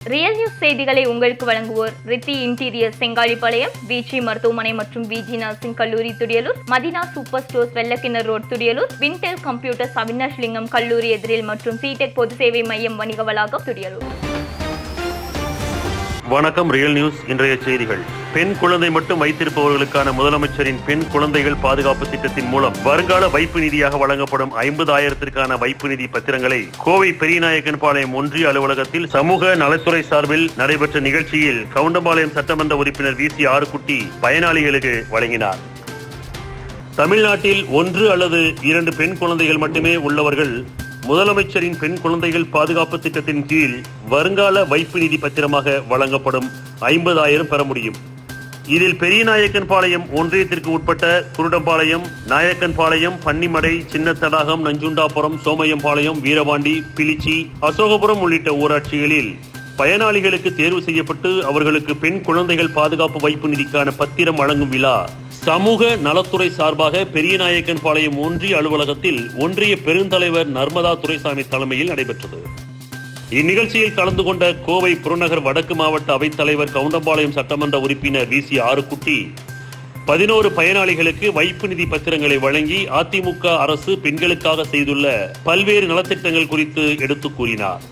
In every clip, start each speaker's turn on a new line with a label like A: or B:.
A: real news செய்திகளை உங்களுக்கு வழங்குவோர் ரித்தி இன்டீரியர் செங்காலிப்பாளையம் விஜி மருத்துவமனை மற்றும் விஜி நர்சிங் கல்லூரி Thudiyalur Madina super stores Vellakinar road Thudiyalur Wintel computers Avinash Lingam கல்லூரி எதிரில் மற்றும் சிடெக் பொது சேவை மையம் வணிக வளாகம் துடியலூர்
B: வணக்கம் ரியல் நியூஸ் இன்றைய செய்திகள் பெண் குழந்தை மட்டும் வைத்திருப்பவர்களுக்கான முதலமைச்சரின் பெண் குழந்தைகள் பாதுகாப்பு திட்டத்தின் மூலம் வருங்கால வைப்பு நிதியாக வழங்கப்படும் ஐம்பது ஆயிரத்திற்கான வைப்பு நிதி பத்திரங்களை கோவை பெரியநாயக்கன் பாளையம் ஒன்றிய அலுவலகத்தில் சமூக நலத்துறை சார்பில் நடைபெற்ற நிகழ்ச்சியில் கவுண்டம்பாளையம் சட்டமன்ற உறுப்பினர் வி சி ஆறுக்குட்டி பயனாளிகளுக்கு வழங்கினார் தமிழ்நாட்டில் ஒன்று அல்லது இரண்டு பெண் குழந்தைகள் மட்டுமே உள்ளவர்கள் முதலமைச்சரின் பெண் குழந்தைகள் பாதுகாப்பு திட்டத்தின் கீழ் வருங்கால வைப்பு நிதி பத்திரமாக வழங்கப்படும் ஐம்பதாயிரம் பெற முடியும் இதில் பெரியநாயக்கன் பாளையம் ஒன்றியத்திற்கு உட்பட்ட குருடம்பாளையம் நாயக்கன்பாளையம் பன்னிமடை சின்ன தடாகம் நஞ்சுண்டாபுரம் சோமயம்பாளையம் வீரபாண்டி பிலிச்சி அசோகபுரம் உள்ளிட்ட ஊராட்சிகளில் பயனாளிகளுக்கு தேர்வு செய்யப்பட்டு அவர்களுக்கு பெண் குழந்தைகள் பாதுகாப்பு வைப்பு நிதிக்கான பத்திரம் வழங்கும் விழா சமூக நலத்துறை சார்பாக பெரியநாயக்கன் பாளையம் ஒன்றிய அலுவலகத்தில் ஒன்றிய பெருந்தலைவர் நர்மதா துரைசாமி தலைமையில் நடைபெற்றது இந்நிகழ்ச்சியில் கலந்து கொண்ட கோவை புறநகர் வடக்கு மாவட்ட அவைத்தலைவர் கவுண்டம்பாளையம் சட்டமன்ற உறுப்பினர் வி சி ஆறுக்குட்டி பதினோரு பயனாளிகளுக்கு வைப்பு நிதி பத்திரங்களை வழங்கி அதிமுக அரசு பெண்களுக்காக செய்துள்ள பல்வேறு நலத்திட்டங்கள் குறித்து எடுத்துக் கூறினார்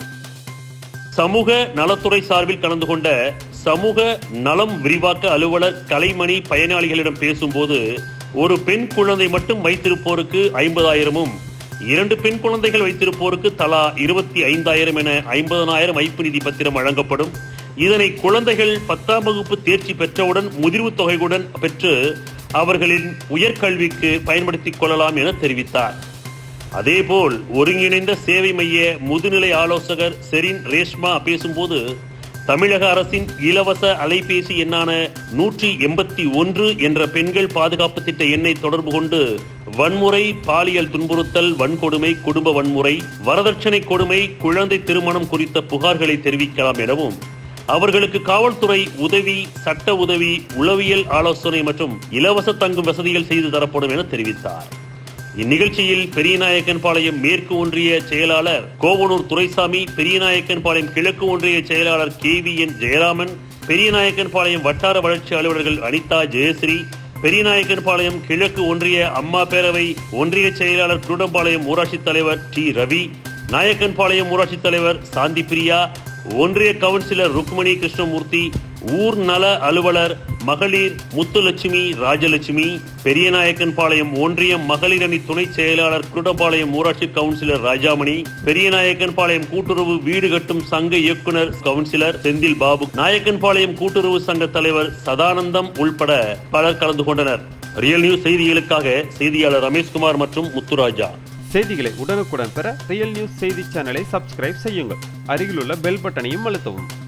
B: சமூக நலத்துறை சார்பில் கலந்து கொண்ட சமூக நலம் விரிவாக்க அலுவலர் கலைமணி பயனாளிகளிடம் பேசும்போது ஒரு பெண் குழந்தை மட்டும் வைத்திருப்போருக்கு ஐம்பதாயிரமும் இரண்டு பெண் குழந்தைகள் வைத்திருப்போருக்கு தலா இருபத்தி ஐந்தாயிரம் என ஐம்பதனாயிரம் வைப்பு நிதி பத்திரம் வழங்கப்படும் இதனை குழந்தைகள் பத்தாம் வகுப்பு தேர்ச்சி பெற்றவுடன் முதிர்வு தொகையுடன் பெற்று அவர்களின் உயர்கல்விக்கு பயன்படுத்திக் கொள்ளலாம் என தெரிவித்தார் அதேபோல் ஒருங்கிணைந்த சேவை மைய முதுநிலை ஆலோசகர் செரின் ரேஷ்மா பேசும்போது தமிழக அரசின் இலவச அலைபேசி எண்ணான நூற்றி எண்பத்தி ஒன்று என்ற பெண்கள் பாதுகாப்பு திட்ட எண்ணை தொடர்பு கொண்டு வன்முறை பாலியல் துன்புறுத்தல் வன்கொடுமை குடும்ப வன்முறை வரதட்சணை கொடுமை குழந்தை திருமணம் குறித்த புகார்களை தெரிவிக்கலாம் எனவும் அவர்களுக்கு காவல்துறை உதவி சட்ட உதவி உளவியல் ஆலோசனை மற்றும் இலவச தங்கும் வசதிகள் செய்து தரப்படும் என தெரிவித்தார் இந்நிகழ்ச்சியில் பெரியநாயக்கன்பாளையம் மேற்கு ஒன்றிய செயலாளர் கோவனூர் துரைசாமி பெரியநாயக்கன்பாளையம் கிழக்கு ஒன்றிய செயலாளர் K V N Jayaraman Periyanaickenpalayam வட்டார வளர்ச்சி அலுவலர்கள் அனிதா ஜெயஸ்ரீ பெரியநாயக்கன்பாளையம் கிழக்கு ஒன்றிய அம்மா பேரவை ஒன்றிய செயலாளர் குருடம்பாளையம் ஊராட்சி தலைவர் டி ரவி நாயக்கன்பாளையம் ஊராட்சி தலைவர் சாந்தி பிரியா ஒன்றிய கவுன்சிலர் ருக்மணி கிருஷ்ணமூர்த்தி ஊர் நல அலுவலர் மகளிர் முத்துலட்சுமி ராஜலட்சுமி பெரியநாயக்கன்பாளையம் ஒன்றியம் மகளிர் அணி துணை செயலாளர் குருடபாளையம் ஊராட்சி கவுன்சிலர் ராஜாமணி பெரியநாயக்கன்பாளையம் கூட்டுறவு வீடு கட்டும் சங்க இயக்குனர் கவுன்சிலர் செந்தில் பாபு நாயக்கன்பாளையம் கூட்டுறவு சங்க தலைவர் சதானந்தம் உள்பட பலர் கலந்து கொண்டனர் ரியல் நியூஸ் செய்திகளுக்காக செய்தியாளர் ரமேஷ்குமார் மற்றும் முத்துராஜா
C: செய்திகளை உடனுக்குடன் பெற ரியல் நியூஸ் செய்தி சேனலை சப்ஸ்கிரைப் செய்யுங்கள் அருகிலுள்ள பெல் பட்டனையும் அழுத்தவும்